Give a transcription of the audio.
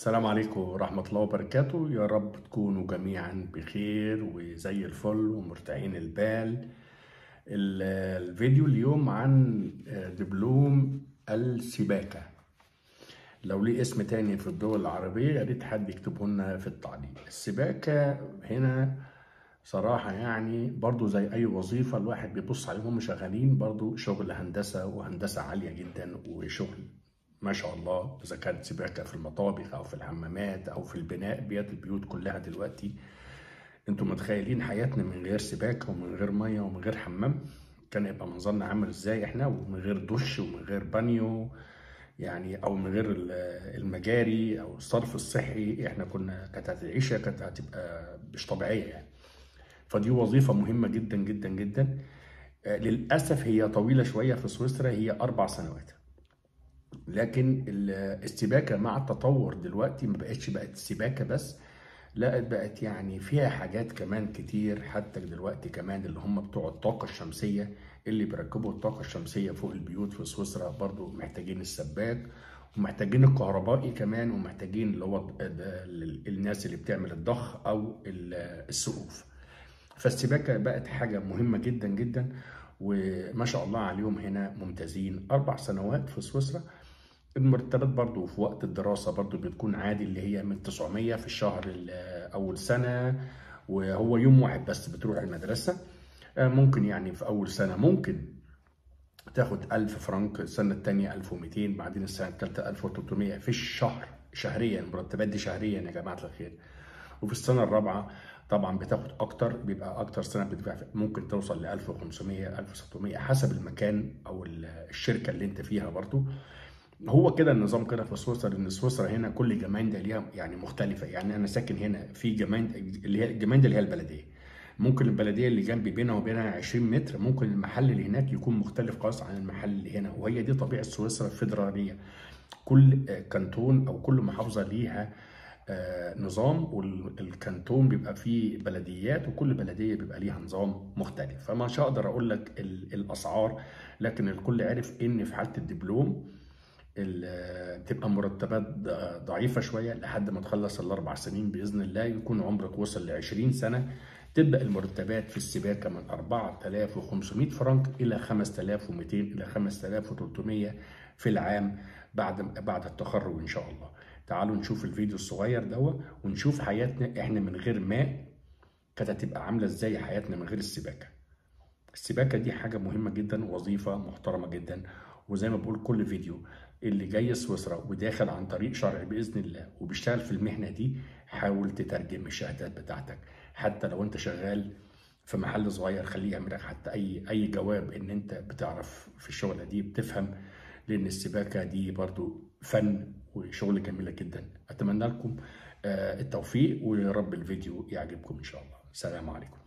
السلام عليكم ورحمة الله وبركاته يا رب تكونوا جميعا بخير وزي الفل ومرتاحين البال ال- الفيديو اليوم عن دبلوم السباكة لو ليه اسم تاني في الدول العربية يا ريت حد يكتبه لنا في التعليق السباكة هنا صراحة يعني برضو زي أي وظيفة الواحد بيبص عليهم هم شغالين برضو شغل هندسة وهندسة عالية جدا وشغل ما شاء الله إذا كانت سباكة في المطابخ أو في الحمامات أو في البناء بيات البيوت كلها دلوقتي انتوا متخيلين حياتنا من غير سباكة ومن غير مية ومن غير حمام كان يبقى منظرنا عامل ازاي احنا ومن غير دش ومن غير بانيو يعني او من غير ال- المجاري او الصرف الصحي احنا كنا كانت العيشة كانت هتبقى مش طبيعية يعني فدي وظيفة مهمة جدا جدا جدا آه، للأسف هي طويلة شوية في سويسرا هي أربع سنوات لكن ال- السباكة مع التطور دلوقتي ما بقتش بقت سباكة بس لا بقت يعني فيها حاجات كمان كتير حتى دلوقتي كمان اللي هم بتوع الطاقة الشمسية اللي بيركبوا الطاقة الشمسية فوق البيوت في سويسرا برضو محتاجين السباك ومحتاجين الكهربائي كمان ومحتاجين اللي هو ال- ال- الناس اللي بتعمل الضخ أو ال- السقوف فالسباكة بقت حاجة مهمة جدا جدا وما شاء الله عليهم هنا ممتازين أربع سنوات في سويسرا المرتبات برضو في وقت الدراسة برضو بتكون عادي اللي هي من 900 في الشهر ال- أول سنة وهو يوم واحد بس بتروح المدرسة آه، ممكن يعني في أول سنة ممكن تاخد 1000 فرنك السنة التانية 1200 بعدين السنة التالتة 1300 في الشهر شهريا المرتبات دي شهريا يا جماعة الخير وفي السنة الرابعة طبعا بتاخد أكتر بيبقى أكتر سنة بتدفع فيها- ممكن توصل ل 1500 1600 حسب المكان أو ال- الشركة اللي أنت فيها برضو هو كده النظام كده في سويسرا ان سويسرا هنا كل جمايند ليها يعني مختلفه يعني انا ساكن هنا في جمايند اللي هي الجمايند اللي هي البلديه ممكن البلديه اللي جنبي بينها وبينها 20 متر ممكن المحل اللي هناك يكون مختلف خالص عن المحل اللي هنا وهي دي طبيعه سويسرا الفيدراليه كل آه، كانتون او كل محافظه ليها آه، نظام والكانتون بيبقى فيه بلديات وكل بلديه بيبقى ليها نظام مختلف فمش هقدر اقول لك ال- الاسعار لكن الكل عرف ان في حاله الدبلوم ال- تبقى مرتبات ض- ضعيفة شوية لحد ما تخلص الأربع سنين بإذن الله يكون عمرك وصل ل 20 سنة تبدأ المرتبات في السباكة من 4500 فرنك إلى 5200 إلى 5300 في العام بعد بعد التخرج إن شاء الله. تعالوا نشوف الفيديو الصغير ده ونشوف حياتنا إحنا من غير ماء كانت هتبقى عاملة إزاي حياتنا من غير السباكة. السباكة دي حاجة مهمة جدا ووظيفة محترمة جدا وزي ما بقول كل فيديو اللي جاي سويسرا وداخل عن طريق شرعي بإذن الله وبيشتغل في المهنة دي حاول تترجم الشهادات بتاعتك حتى لو انت شغال في محل صغير خليه يعمل لك حتى اي اي جواب ان انت بتعرف في الشغلة دي بتفهم لان السباكة دي برضو فن وشغل جميلة جدا اتمنى لكم آه، التوفيق ويا رب الفيديو يعجبكم ان شاء الله سلام عليكم